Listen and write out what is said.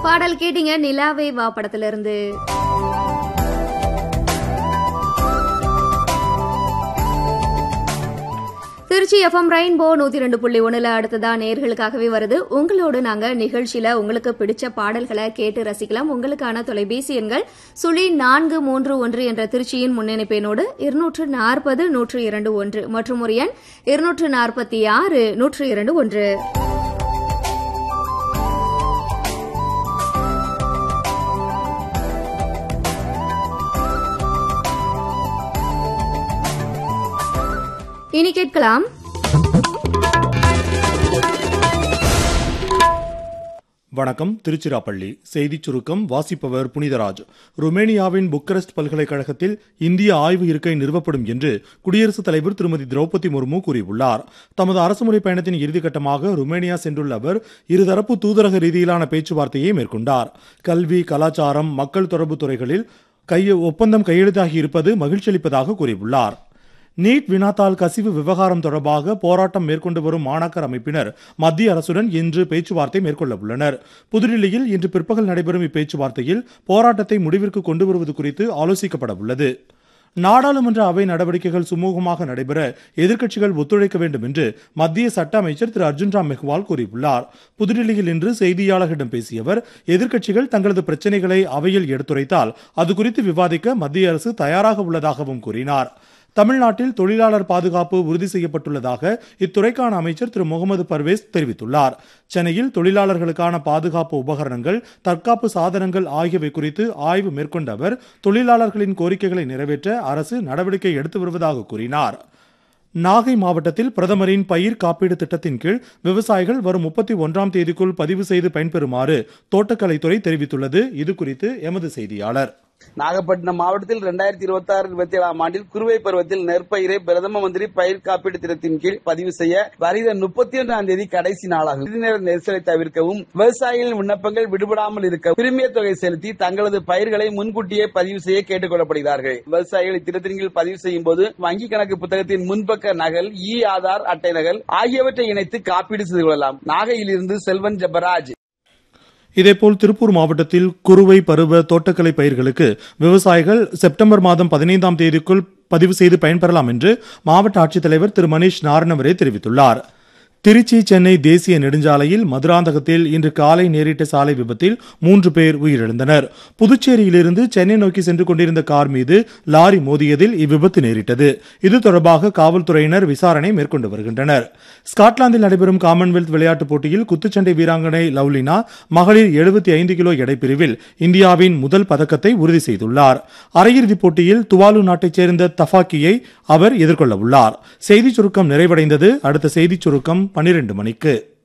பாடல் கேட்டீங்க நிலாவே வா படத்துல இருந்து திருச்சி எஃப்எம் ரெயின்போ நூத்தி ரெண்டு புள்ளி ஒண்ணுல அடுத்ததா நேர்களுக்காகவே வருது உங்களோடு நாங்க நிகழ்ச்சியில உங்களுக்கு பிடிச்ச பாடல்களை கேட்டு ரசிக்கலாம் உங்களுக்கான தொலைபேசி எண்கள் சுழி நான்கு மூன்று ஒன்று என்ற திருச்சியின் முன்னிணைப்பெண்ணோடு இருநூற்று நாற்பது நூற்று இரண்டு ஒன்று மற்றும் ஒரு எண் இருநூற்று நாற்பத்தி ஆறு நூற்று இரண்டு ஒன்று இனி கேட்கலாம் வணக்கம் திருச்சிராப்பள்ளி செய்திச் சுருக்கம் வாசிப்பவர் புனிதராஜ் ருமேனியாவின் புக்கரெஸ்ட் பல்கலைக்கழகத்தில் இந்திய ஆய்வு இருக்கை நிறுவப்படும் என்று குடியரசுத் தலைவர் திருமதி திரௌபதி முர்மு கூறியுள்ளார் தமது அரசுமுறை பயணத்தின் இறுதிக்கட்டமாக ருமேனியா சென்றுள்ள அவர் இருதரப்பு தூதரக ரீதியிலான பேச்சுவார்த்தையை மேற்கொண்டார் கல்வி கலாச்சாரம் மக்கள் தொடர்பு துறைகளில் கைய ஒப்பந்தம் கையெழுத்தாகி இருப்பது மகிழ்ச்சியளிப்பதாக கூறியுள்ளார் நீட் வினாத்தாள் கசிவு விவகாரம் தொடர்பாக போராட்டம் மேற்கொண்டு வரும் மாணாக்கர் அமைப்பினர் மத்திய அரசுடன் இன்று பேச்சுவார்த்தை மேற்கொள்ள உள்ளனர் புதுடில்லியில் இன்று பிற்பகல் நடைபெறும் இப்பேச்சுவார்த்தையில் போராட்டத்தை முடிவிற்கு கொண்டு வருவது குறித்து ஆலோசிக்கப்பட உள்ளது நாடாளுமன்ற அவை நடவடிக்கைகள் சுமூகமாக நடைபெற எதிர்க்கட்சிகள் ஒத்துழைக்க வேண்டும் என்று மத்திய சட்ட அமைச்சர் திரு அர்ஜுன் ராம் மெஹ்வால் கூறியுள்ளார் புதுடில்லியில் இன்று செய்தியாளர்களிடம் பேசிய அவர் எதிர்க்கட்சிகள் தங்களது பிரச்சனைகளை அவையில் எடுத்துரைத்தால் அது குறித்து விவாதிக்க மத்திய அரசு தயாராக உள்ளதாகவும் கூறினார் தமிழ்நாட்டில் தொழிலாளர் பாதுகாப்பு உறுதி செய்யப்பட்டுள்ளதாக இத்துறைக்கான அமைச்சர் திரு முகமது பர்வேஸ் தெரிவித்துள்ளார் சென்னையில் தொழிலாளர்களுக்கான பாதுகாப்பு உபகரணங்கள் தற்காப்பு சாதனங்கள் ஆகியவை குறித்து ஆய்வு மேற்கொண்ட அவர் தொழிலாளர்களின் கோரிக்கைகளை நிறைவேற்ற அரசு நடவடிக்கை எடுத்து வருவதாக கூறினார் நாகை மாவட்டத்தில் பிரதமரின் பயிர் காப்பீடு திட்டத்தின் கீழ் விவசாயிகள் வரும் முப்பத்தி ஒன்றாம் தேதிக்குள் பதிவு செய்து பயன்பெறுமாறு தோட்டக்கலைத்துறை தெரிவித்துள்ளது இது குறித்து எமது செய்தியாளர் நாகப்பட்டினம் மாவட்டத்தில் இரண்டாயிரத்தி இருபத்தி ஆறு இருபத்தி ஏழாம் ஆண்டில் குறுவை பருவத்தில் நெற்பயிரை பிரதம மந்திரி பயிர் காப்பீடு திட்டத்தின் கீழ் பதிவு செய்ய வருகிற முப்பத்தி ஒன்றாம் தேதி கடைசி நாளாகும் இறுதி நேர நெரிசலை தவிர்க்கவும் விவசாயிகளின் விண்ணப்பங்கள் விடுபடாமல் இருக்க பிரிமிய தொகை செலுத்தி தங்களது பயிர்களை முன்கூட்டியே பதிவு செய்ய கேட்டுக் கொள்ளப்படுகிறார்கள் விவசாயிகள் இத்திட்டத்தின் கீழ் பதிவு செய்யும் போது வங்கி கணக்கு புத்தகத்தின் முன்பக்க நகல் இ ஆதார் அட்டை நகல் ஆகியவற்றை இணைத்து காப்பீடு செய்து கொள்ளலாம் நாகையிலிருந்து செல்வன் ஜபராஜ் இதேபோல் திருப்பூர் மாவட்டத்தில் குறுவை பருவ தோட்டக்கலை பயிர்களுக்கு விவசாயிகள் செப்டம்பர் மாதம் பதினைந்தாம் தேதிக்குள் பதிவு செய்து பயன்பெறலாம் என்று மாவட்ட ஆட்சித்தலைவர் திரு மணீஷ் நாரணவரே தெரிவித்துள்ளார் திருச்சி சென்னை தேசிய நெடுஞ்சாலையில் மதுராந்தகத்தில் இன்று காலை நேரிட்ட சாலை விபத்தில் மூன்று பேர் உயிரிழந்தனர் புதுச்சேரியிலிருந்து சென்னை நோக்கி சென்று கொண்டிருந்த கார் மீது லாரி மோதியதில் இவ்விபத்து நேரிட்டது இது தொடர்பாக காவல்துறையினர் விசாரணை மேற்கொண்டு வருகின்றனர் ஸ்காட்லாந்தில் நடைபெறும் காமன்வெல்த் விளையாட்டுப் போட்டியில் குத்துச்சண்டை வீராங்கனை லவ்லினா மகளிர் எழுபத்தி ஐந்து கிலோ எடை பிரிவில் இந்தியாவின் முதல் பதக்கத்தை உறுதி செய்துள்ளார் அரையிறுதிப் போட்டியில் துவாலு நாட்டைச் சேர்ந்த தஃபாக்கியை அவர் எதிர்கொள்ள உள்ளார் செய்திச் சுருக்கம் நிறைவடைந்தது அடுத்த செய்திச் சுருக்கம் பனிரெண்டு மணிக்கு